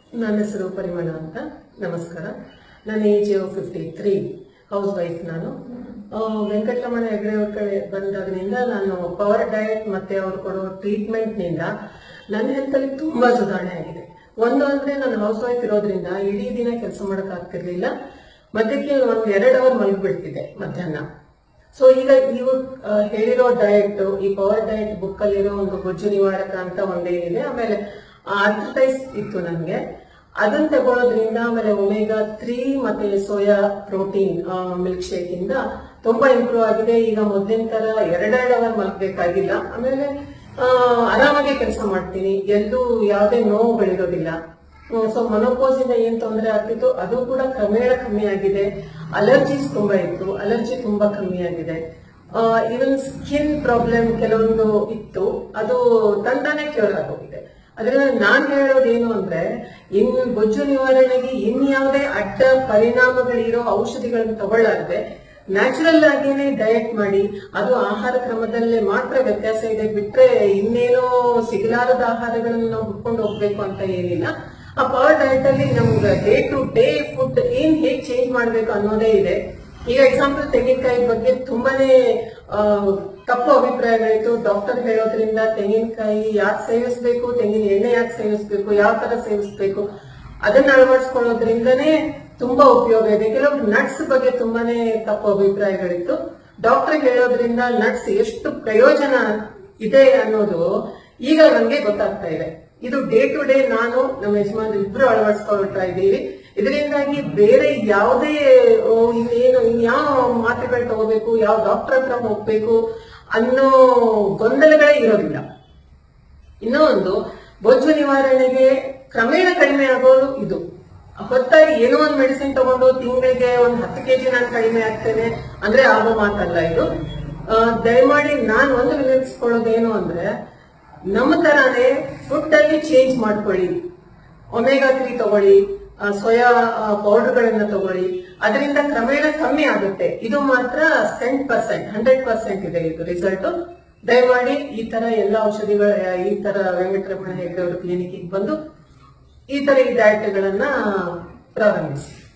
ನನ್ನ ಹೆಸರು ಪರಿಮಳ ಅಂತ ನಮಸ್ಕಾರ ನನ್ನ age fifty three house wife ನಾನು ಆ, ವೆಂಕಟರಮಣ ಹೆಗಡೆ ಅವ್ರ ಕಡೆ ಬಂದಾಗಿನಿಂದ ನಾನು ಪವರ್ ಡಯಟ್ ಮತ್ತೆ ಅವ್ರು ಕೊಡೋ ಟ್ರೀಟ್ಮೆಂಟ್ ನಿಂದ ನನ್ನ ಹೆಲ್ತ್ ಅಲ್ಲಿ ತುಂಬಾ ಸುಧಾರಣೆ ಆಗಿದೆ ಒಂದು ಅಂದ್ರೆ ನಾನು ಹೌಸ್ ವೈಫ್ ಇರೋದ್ರಿಂದ ಇಡೀ ದಿನ ಕೆಲಸ ಮಾಡಕ್ ಆಗ್ತಿರ್ಲಿಲ್ಲ ಮಧ್ಯಕ್ಕೆ ಒಂದ್ ಎರಡು ಅವರ್ ಮಲಗ್ಬಿಡ್ತಿದ್ದೆ ಮಧ್ಯಾಹ್ನ ಸೊ ಈಗ ನೀವು ಆ, ಹೇಳಿರೋ ಡಯಟ್ ಈ ಪವರ್ ಡಯಟ್ ಬುಕ್ ಅಲ್ಲಿರೋ ಒಂದು ಬೊಜ್ಜು ನಿವಾರಕ ಅಂತ ಒಂದೇನಿದೆ ಆಮೇಲೆ ಅಡ್ವರ್ಟೈಸ್ ಇತ್ತು ನನ್ಗೆ ಅದನ್ನ ತಗೊಳ್ಳೋದ್ರಿಂದ ಆಮೇಲೆ ಒಮೆಗಾ ತ್ರೀ ಮತ್ತೆ ಸೋಯಾ ಪ್ರೋಟೀನ್ ಮಿಲ್ಕ್ ಶೇಕ್ ಇಂದ ತುಂಬಾ ಇಂಪ್ರೂವ್ ಆಗಿದೆ ಈಗ ಮೊದಲಿನ ತರ ಎರಡೆರಡು ಅವರ್ ಮಲಗಬೇಕಾಗಿಲ್ಲ ಆಮೇಲೆ ಆ, ಆರಾಮಾಗಿ ಕೆಲಸ ಮಾಡ್ತೀನಿ ಎಲ್ಲೂ ಯಾವುದೇ ನೋವುಗಳಿರೋದಿಲ್ಲ ಸೊ ಮೊನೋಪೋಸ್ ಇಂದ ಏನ್ ತೊಂದರೆ ಆಗ್ತಿತ್ತು ಅದು ಕೂಡ ಕ್ರಮೇಣ ಕಮ್ಮಿ ಆಗಿದೆ ಅಲರ್ಜೀಸ್ ತುಂಬಾ ಇತ್ತು ಅಲರ್ಜಿ ತುಂಬಾ ಕಮ್ಮಿ ಆಗಿದೆ ಈವನ್ ಸ್ಕಿನ್ ಪ್ರಾಬ್ಲಮ್ ಕೆಲವೊಂದು ಇತ್ತು ಅದು ತಂತಾನೆ ಕ್ಯೂರ್ ಆಗೋಗಿದೆ ಅದರಿಂದ ನಾನ್ ಹೇಳೋದೇನು ಅಂದ್ರೆ ಇನ್ ಬೊಜ್ಜು ನಿವಾರಣೆಗೆ ಇನ್ಯಾವುದೇ ಅಡ್ಡ ಪರಿಣಾಮಗಳಿರೋ ಔಷಧಿಗಳನ್ನು ತಗೊಳ್ಳಾರ್ದೆ ನ್ಯಾಚುರಲ್ ಆಗೇನೆ ಡಯಟ್ ಮಾಡಿ ಅದು ಆಹಾರ ಕ್ರಮದಲ್ಲೇ ಮಾತ್ರ ವ್ಯತ್ಯಾಸ ಇದೆ ಬಿಟ್ರೆ ಇನ್ನೇನೋ ಸಿಗಲಾರದ ಆಹಾರಗಳನ್ನು ನಾವು ಹುಡ್ಕೊಂಡು ಹೋಗ್ಬೇಕು ಅಂತ ಏನಿಲ್ಲ ಆ ಪವರ್ ಡಯಟ್ ಅಲ್ಲಿ ನಮ್ಗೆ ಡೇ ಟು ಡೇ ಫುಡ್ ಏನ್ ಹೇಗ್ ಚೇಂಜ್ ಮಾಡ್ಬೇಕು ಅನ್ನೋದೇ ಇದೆ ಈಗ ಎಕ್ಸಾಂಪಲ್ ತೆಂಗಿನಕಾಯಿ ಬಗ್ಗೆ ತುಂಬಾನೇ ಆ, ತಪ್ಪು ಅಭಿಪ್ರಾಯಗಳಿತ್ತು ಡಾಕ್ಟರ್ ಹೇಳೋದ್ರಿಂದ ತೆಂಗಿನಕಾಯಿ ಯಾಕೆ ಸೇವಿಸ್ಬೇಕು ತೆಂಗಿನ ಎಣ್ಣೆ ಯಾಕೆ ಸೇವಿಸ್ಬೇಕು ಯಾವ ತರ ಸೇವಿಸ್ಬೇಕು ಅದನ್ನ ಅಳವಡಿಸ್ಕೊಳ್ಳೋದ್ರಿಂದನೇ ತುಂಬಾ ಉಪಯೋಗ ಇದೆ ಕೆಲವರು ನಟ್ಸ್ ಬಗ್ಗೆ ತುಂಬಾನೇ ತಪ್ಪು ಅಭಿಪ್ರಾಯಗಳಿತ್ತು ಡಾಕ್ಟರ್ ಹೇಳೋದ್ರಿಂದ ನಟ್ಸ್ ಎಷ್ಟು ಪ್ರಯೋಜನ ಇದೆ ಅನ್ನೋದು ಈಗ ನಮ್ಗೆ ಗೊತ್ತಾಗ್ತಾ ಇದೆ ಇದು ಡೇ ಟು ಡೇ ನಾನು ನಮ್ಮ ಯಜಮಾನ್ರು ಇಬ್ರು ಅಳವಡಿಸ್ಕೊಳ್ತಾ ಇದ್ದೀವಿ ಇದರಿಂದಾಗಿ ಬೇರೆ ಯಾವುದೇ ಓ, ಇನ್ನೇನು ಇನ್ಯಾವ ಮಾತ್ರೆಗಳು ತಗೋಬೇಕು ಯಾವ ಡಾಕ್ಟರ್ ಹತ್ರ ಹೋಗ್ಬೇಕು ಅನ್ನೋ ಗೊಂದಲಗಳೇ ಇರೋದಿಲ್ಲ ಇನ್ನೂ ಒಂದು ಬೊಜ್ಜು ನಿವಾರಣೆಗೆ ಕ್ರಮೇಣ ಕಡಿಮೆ ಆಗೋದು ಇದು ಹೊತ್ತಾಗಿ ಏನೋ ಒಂದು ಮೆಡಿಸಿನ್ ತಗೊಂಡು ತಿಂಗಳಿಗೆ ಒಂದು ಹತ್ತು ಕೆಜಿ ನಾನು ಕಡಿಮೆ ಆಗ್ತೇನೆ ಅಂದ್ರೆ ಆಗೋ ಮಾತಲ್ಲ ಇದು ಆ, ದಯಮಾಡಿ ನಾನು ಒಂದು ವಿನಂತಿಸ್ಕೊಳ್ಳೋದೇನು ಅಂದ್ರೆ ನಮ್ಮ ತರಾನೇ ಫುಡ್ ಅಲ್ಲಿ ಚೇಂಜ್ ಮಾಡ್ಕೊಳ್ಳಿ ಒಮೆಗಾ ತ್ರೀ ತಗೊಳ್ಳಿ ಸೋಯಾ ಪೌಡರ್ಗಳನ್ನ ತಗೊಳ್ಳಿ ಅದರಿಂದ ಕ್ರಮೇಣ ಕಮ್ಮಿ ಆಗುತ್ತೆ ಇದು ಮಾತ್ರ ಟೆನ್ ಪರ್ಸೆಂಟ್ ಹಂಡ್ರೆಡ್ ಪರ್ಸೆಂಟ್ ಇದೆ ಇದು ರಿಸಲ್ಟ್ ದಯಮಾಡಿ ಈ ತರ ಎಲ್ಲ ಔಷಧಿಗಳ ಈ ತರ ವೆಂಕಟರಮಣ ಹೆಗ್ಡೆ ಅವರ ಕ್ಲಿನಿಕ್ ಬಂದು ಈ ತರ ಈ ಡಯಟ್ಗಳನ್ನ ಪ್ರಾರಂಭಿಸಿ